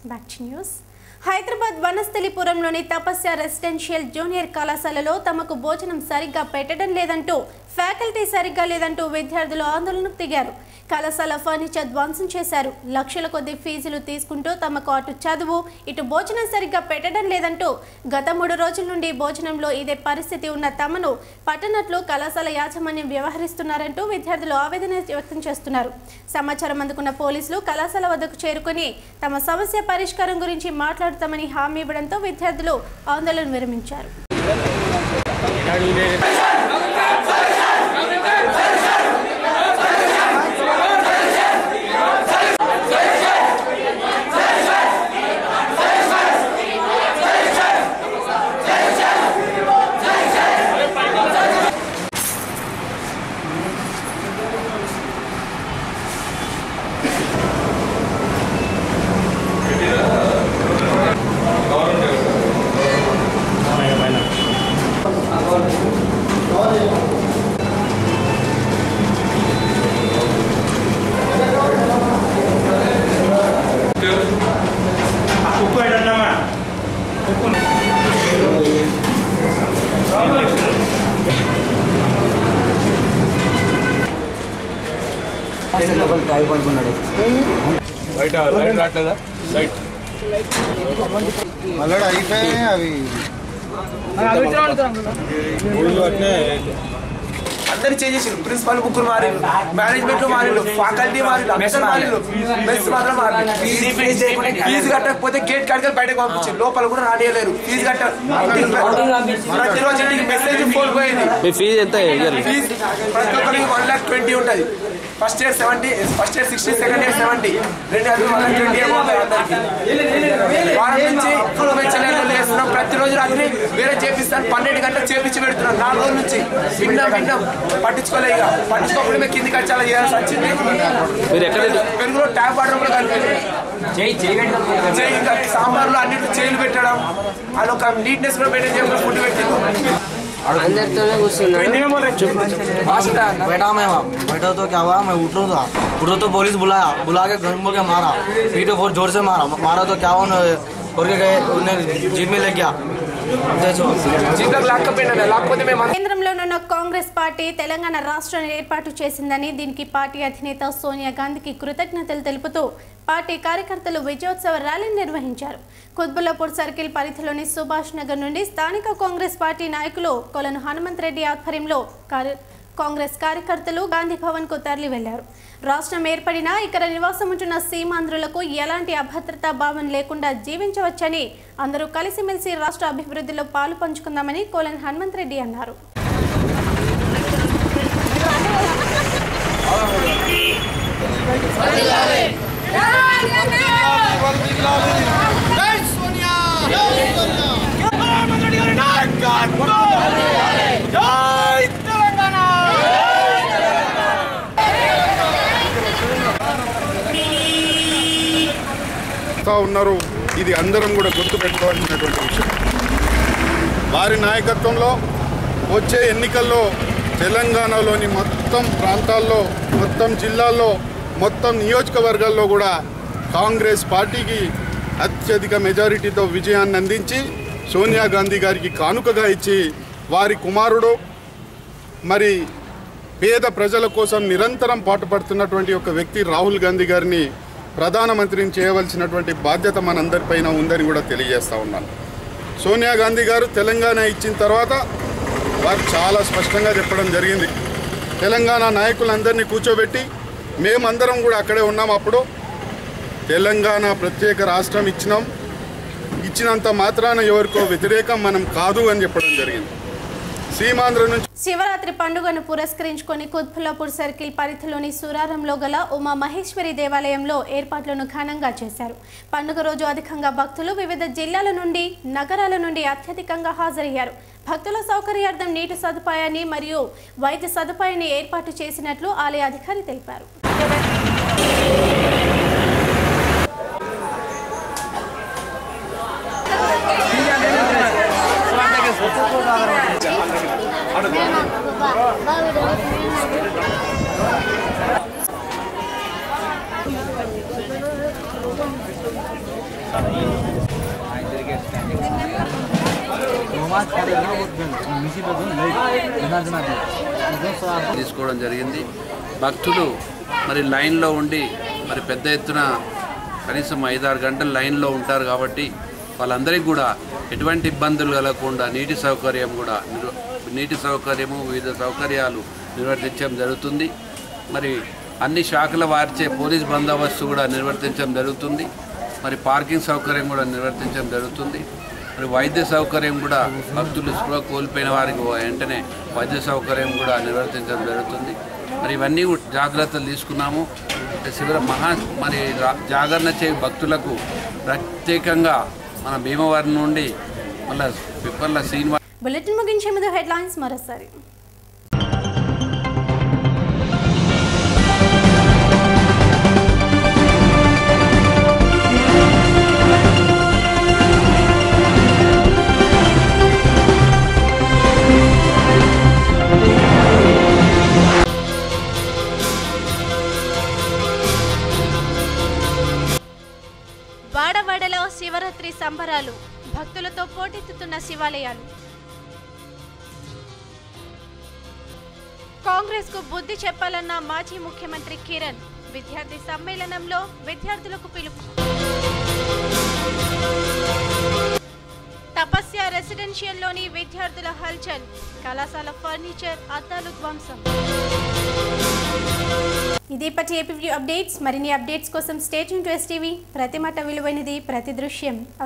back to news Hyderabad వనస్థలిపురంలోని Tapasya residential junior కళాశాలలో తమకు భోజనం సరిగ్గా పెట్టడం లేదంటూ ఫ్యాకల్టీ సరిగ్గా లేదంటూ విద్యార్థులు ఆందోళనకు దిగారు కళాశాల ఫర్నిచర్ ధ్వంసం చేశారు లక్షల కొద్ది ఫీజులు తీసుకుంటూ తమకు అటు చదువు ఇటు భోజనం సరిగ్గా పెట్టడం లేదంటూ గత మూడు రోజుల నుండి భోజనంలో ఇదే పరిస్థితి ఉన్న తమను పట్టనట్లు కళాశాల యాజమాన్యం వ్యవహరిస్తున్నారంటూ విద్యార్థులు ఆవేదన వ్యక్తం చేస్తున్నారు సమాచారం అందుకున్న పోలీసులు కళాశాల వద్దకు చేరుకుని తమ సమస్య పరిష్కారం గురించి మాట్లాడుతామని హామీ ఇవ్వడంతో విద్యార్థులు ఆందోళన విరమించారు ఉప్పు ఏంటన్నామా ఉప్పు బయట లైట్ రావట్లేదా లైట్ ఆల్రెడీ అయిపోయాయి అవి ఊళ్ళో అట్నే అందరు చేంజ్ చేసారు ప్రిన్సిపల్ బుక్కులు మారిలు మేనేజ్మెంట్ మారిలు ఫ్యాకల్టీ మారిలు అందరు మారిలు మెస్ మాత్రం మారిలు ఫీజు కట్టకపోతే గేట్ కాడికి బయటకు పంపించారు లోపల కూడా రానియలేరు ఫీజు కట్ట ప్రతిరోజు ఇంటికి మెసేజ్ ఫోన్ పోయింది మీ ఫీజు ఎంత ఇయర్లీ ఫీజు ప్రతి ఒక్కరికి వన్ లాక్ ట్వంటీ ఉంటుంది first year seventy first year sixty second year seventy రెండు ఇయర్ వన్ లాక్ ట్వంటీ అందరికి వారం నుంచి పెంచలేదు చేస్తున్నాం ప్రతిరోజు రాత్రి వేరే చేపిస్తాను పన్నెండు గంటలు చేపించి పెడుతున్నాం నాలుగు రోజుల నుంచి విన్నాం విన్నాం పట్టించుకోలే ఇక పట్టించుకోకుండా మేము కిందికి వచ్చి అలా చేయాల్సి వచ్చింది మీరు ఎక్కడ పెరుగులో ట్యాప్ వాటర్ కూడా కలిపి చేయి ఇంకా సాంబార్లో అన్నిటి చేయిలు పెట్టడం అది ఒక నీట్నెస్ కూడా పెట్టే చెప్పి ఫుడ్ పెట్టింది అందరితోనే కూర్చున్నాడు बैठा मैं वहाँ बैठा तो क्या हुआ मैं उठ रहा था उठ रहा तो पुलिस बुलाया बुला के घर बोल के मारा पीठ बहुत जोर से मारा मारा तो क्या हुआ उन्हें और के गए उन्हें जीप में लग गया देखो జీవితంలో లాక్కపోయినా లేకపోతే మేము అంత- కేంద్రంలోనున్న కాంగ్రెస్ పార్టీ తెలంగాణ రాష్ట్రాన్ని ఏర్పాటు చేసిందని దీనికి పార్టీ అధినేత సోనియా గాంధీకి కృతజ్ఞతలు తెలుపుతూ పార్టీ కార్యకర్తలు విజయోత్సవ ర్యాలీ నిర్వహించారు కుత్బుల్లాపూర్ సర్కిల్ పరిధిలోని సుభాష్ నగర్ నుండి స్థానిక కాంగ్రెస్ పార్టీ నాయకులు కొలను హనుమంత్ రెడ్డి ఆధ్వర్యంలో కార్య- కాంగ్రెస్ కార్యకర్తలు గాంధీ భవన్ కు తరలి వెళ్లారు రాష్ట్రం ఏర్పడినా ఇక్కడ నివాసం ఉంటున్న సీమాంధ్రులకు ఎలాంటి అభద్రతా భావం లేకుండా జీవించవచ్చని అందరూ కలిసిమెలిసి రాష్ట్ర అభివృద్ధిలో పాలు పంచుకుందామని కోలన్ హనుమంత్ రెడ్డి అన్నారు చేస్తూ ఉన్నారు ఇది అందరం కూడా గుర్తుపెట్టుకోవాల్సినటువంటి విషయం వారి నాయకత్వంలో వచ్చే ఎన్నికల్లో తెలంగాణలోని మొత్తం ప్రాంతాల్లో మొత్తం జిల్లాల్లో మొత్తం నియోజకవర్గాల్లో కూడా కాంగ్రెస్ పార్టీకి అత్యధిక మెజారిటీతో విజయాన్ని అందించి సోనియా గాంధీ గారికి కానుకగా ఇచ్చి వారి కుమారుడు మరి పేద ప్రజల కోసం నిరంతరం పాటుపడుతున్నటువంటి ఒక వ్యక్తి రాహుల్ గాంధీ గారిని ప్రధానమంత్రిని చేయవలసినటువంటి బాధ్యత మనందరిపైన ఉందని కూడా తెలియజేస్తా ఉన్నాను సోనియా గాంధీ గారు తెలంగాణ ఇచ్చిన తర్వాత వారు చాలా స్పష్టంగా చెప్పడం జరిగింది తెలంగాణ నాయకులందరినీ కూర్చోబెట్టి మేమందరం కూడా అక్కడే ఉన్నాం అప్పుడు తెలంగాణ ప్రత్యేక రాష్ట్రం ఇచ్చినాం ఇచ్చినంత మాత్రాన ఎవరికో వ్యతిరేకం మనం కాదు అని చెప్పడం జరిగింది సీమాంధ్ర నుంచి శివరాత్రి పండుగను పురస్కరించుకొని కుత్బుల్లాపూర్ సర్కిల్ పరిధిలోని సురారంలో గల ఉమా మహేశ్వరి దేవాలయంలో ఏర్పాట్లను ఘనంగా చేశారు పండుగ రోజు అధికంగా భక్తులు వివిధ జిల్లాల నుండి నగరాల నుండి అత్యధికంగా హాజరయ్యారు భక్తుల సౌకర్యార్థం నీటి సదుపాయాన్ని మరియు వైద్య సదుపాయాన్ని ఏర్పాటు చేసినట్లు ఆలయ అధికారి తెలిపారు తీసుకోవడం జరిగింది భక్తులు మరి లైన్లో ఉండి మరి పెద్ద ఎత్తున కనీసం ఐదారు గంటలు లైన్లో ఉంటారు కాబట్టి వాళ్ళందరికీ కూడా ఎటువంటి ఇబ్బందులు కలగకుండా నీటి సౌకర్యం కూడా నిర్వ- నీటి సౌకర్యము వివిధ సౌకర్యాలు నిర్వర్తించడం జరుగుతుంది మరి అన్ని శాఖల వారిచే పోలీస్ బందోబస్తు కూడా నిర్వర్తించడం జరుగుతుంది మరి పార్కింగ్ సౌకర్యం కూడా నిర్వర్తించడం జరుగుతుంది మరి వైద్య సౌకర్యం కూడా భక్తులు స్పృహ కోల్పోయిన వారికి వెంటనే వైద్య సౌకర్యం కూడా నిర్వర్తించడం జరుగుతుంది మరి ఇవన్నీ కూడా జాగ్రత్తలు తీసుకున్నాము శిబిర మహా మరి రా- జాగరణ చే భక్తులకు ప్రత్యేకంగా మన భీమవరం నుండి మళ్ళీ పిప్పర్ల శ్రీనివాస్ బులెటిన్ ముగించే ముందు హెడ్లైన్స్ మరోసారి వాడవాడలో శివరాత్రి సంబరాలు భక్తులతో పోటెత్తుతున్న శివాలయాలు కాంగ్రెస్ కు బుద్ధి చెప్పాలన్న మాజీ ముఖ్యమంత్రి కిరణ్ విద్యార్థి సమ్మేళనంలో విద్యార్థులకు పిలుపు తపస్య రెసిడెన్షియల్లోని విద్యార్థుల హల్చల్ కళాశాల ఫర్నిచర్ అద్దాలు ధ్వంసం ఇదే పట్టి ఏపీ అప్డేట్స్ మరిన్ని అప్డేట్స్ కోసం స్టేట్ టు ఎస్టీవీ ప్రతి మాట విలువైనది ప్రతి దృశ్యం